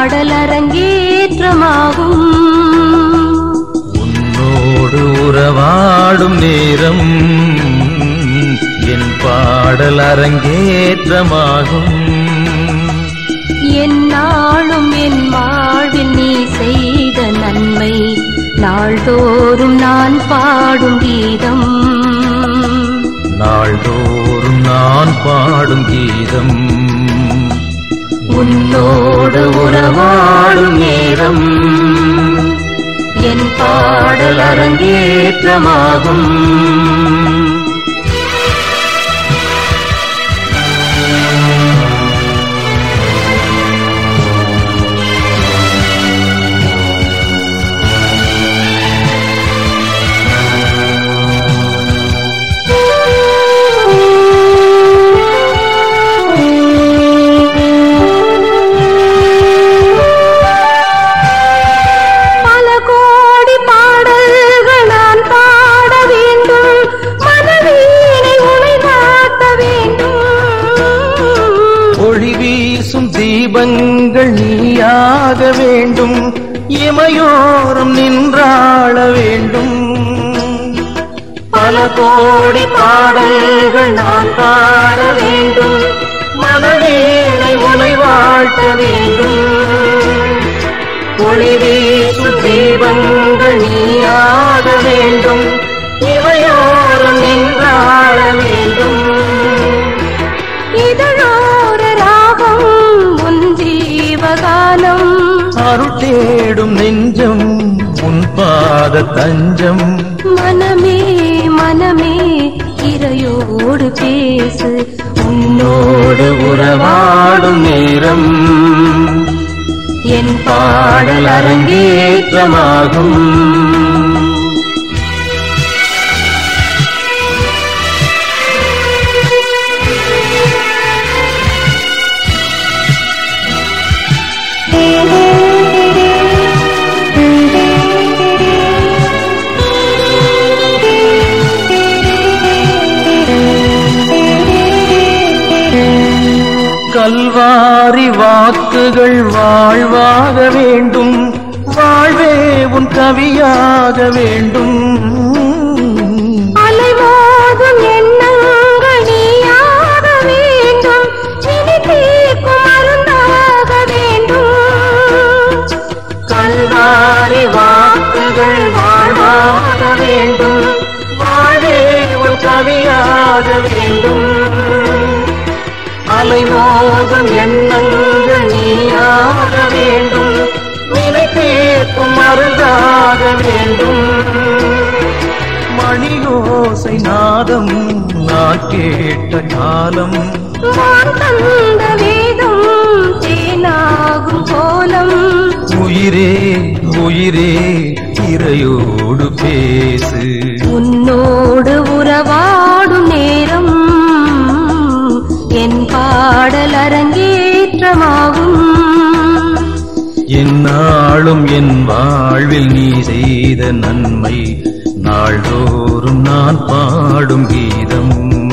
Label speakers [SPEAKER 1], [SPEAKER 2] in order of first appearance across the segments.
[SPEAKER 1] பாடல் அரங்கேற்றமாகும்
[SPEAKER 2] உன்னோடு உறவாடும் நேரம் என் பாடல் அரங்கேற்றமாகும்
[SPEAKER 1] என்னாலும் என் வாழ்வில் நீ செய்த நன்மை நாள்தோறும் நான் பாடும் கீதம்
[SPEAKER 2] நாள்தோறும் நான் பாடும் கீதம்
[SPEAKER 1] உன்னோடு உறவாடும் நேரம் என் பாடல் அரங்கேற்றமாகும் பல கோடி பாடல்கள் நான் பாட வேண்டும் மனவீணை உனை காட்ட வேண்டும்
[SPEAKER 2] ஒளி வீசும் தீபங்கள் நீயாக வேண்டும் இமையோரம் நின்றாள வேண்டும்
[SPEAKER 1] பல கோடி பாடல்கள் நான் பாட வேண்டும் மனவீணை உனை வாழ்த்த வேண்டும் ஒளி வீசும் தீபங்கள் நீயாக வேண்டும் இவையோரும் நின்றாழ வேண்டும் இதழோர ராகம் உன் ஜீவகானம்
[SPEAKER 2] அருள் தேடும் நெஞ்சம் உன் பாத தஞ்சம்
[SPEAKER 1] மனமே மனமே இறையோடு பேசு உன்னோடு உறவாடும் நேரம் என் பாடல் அரங்கேற்றமாகும்
[SPEAKER 2] கல்வாரி வாக்குகள் வாழ்வாக வேண்டும் வாழ்வே உன் கவியாக வேண்டும்
[SPEAKER 1] அலைமோதும் எண்ணங்கள் நீயாக வேண்டும் இனி தீர்க்கும் மருந்தாக வேண்டும் கல்வாரி வாக்குகள் வாழ்வாக வேண்டும் வாழே உன் கவியாக வேண்டும் அலைமோதும் எண்ணங்கள் நீயாக வேண்டும் வினை தீர்க்கும் மருந்தாக வேண்டும்
[SPEAKER 2] மணியோசை நாதம் நான் கேட்ட காலம்
[SPEAKER 1] வான் தந்த வேதம் தேனாகும் கோலம்
[SPEAKER 2] உயிரே உயிரே இறையோடு பேசு
[SPEAKER 1] உன்னோடு உறவாடும் நேரம் என் பாடல் அரங்கேற்றமாகும்
[SPEAKER 2] என்னாலும் என் வாழ்வில் நீ செய்த நன்மை நாள்தோறும் நான் பாடும் கீதம்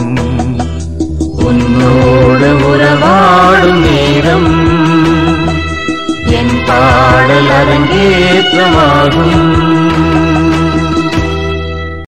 [SPEAKER 1] உன்னோடு உறவாடும் நேரம் என் பாடல் அரங்கேற்றமாகும்